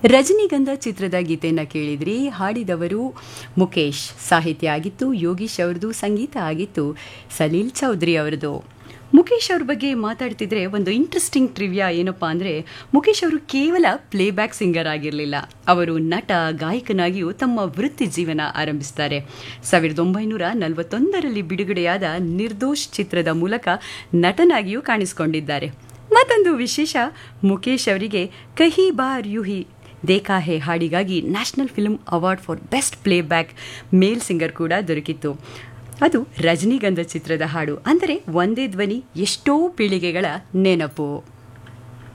ರಜನಿಗಂಧ ಚಿತ್ರದ ಗೀತೆಯನ್ನು ಕೇಳಿದ್ರಿ ಹಾಡಿದವರು ಮುಖೇಶ್ ಸಾಹಿತ್ಯ ಆಗಿತ್ತು ಯೋಗೀಶ್ ಅವ್ರದ್ದು ಸಂಗೀತ ಆಗಿತ್ತು ಸಲೀಲ್ ಚೌಧರಿ ಅವರದು ಮುಖೇಶ್ ಅವ್ರ ಬಗ್ಗೆ ಮಾತಾಡ್ತಿದ್ರೆ ಒಂದು ಇಂಟ್ರೆಸ್ಟಿಂಗ್ ಟ್ರಿವಿಯಾ ಏನಪ್ಪಾ ಅಂದರೆ ಮುಖೇಶ್ ಅವರು ಕೇವಲ ಪ್ಲೇಬ್ಯಾಕ್ ಸಿಂಗರ್ ಆಗಿರಲಿಲ್ಲ ಅವರು ನಟ ಗಾಯಕನಾಗಿಯೂ ತಮ್ಮ ವೃತ್ತಿ ಜೀವನ ಆರಂಭಿಸ್ತಾರೆ ಸಾವಿರದ ಒಂಬೈನೂರ ನಲವತ್ತೊಂದರಲ್ಲಿ ಬಿಡುಗಡೆಯಾದ ನಿರ್ದೋಷ್ ಚಿತ್ರದ ಮೂಲಕ ನಟನಾಗಿಯೂ ಕಾಣಿಸಿಕೊಂಡಿದ್ದಾರೆ ಮತ್ತೊಂದು ವಿಶೇಷ ಮುಖೇಶ್ ಅವರಿಗೆ ಕಹಿ ಬಾರ್ ಯುಹಿ ದೇಖಾ ಹೇ ಹಾಡಿಗಾಗಿ national film award for best playback male singer ಕೂಡ ದೊರಕಿತ್ತು ಅದು ರಜನಿಗಂಧ ಚಿತ್ರದ ಹಾಡು ಅಂದರೆ ಒಂದೇ ಧ್ವನಿ ಎಷ್ಟೋ ಪೀಳಿಗೆಗಳ ನೆನಪು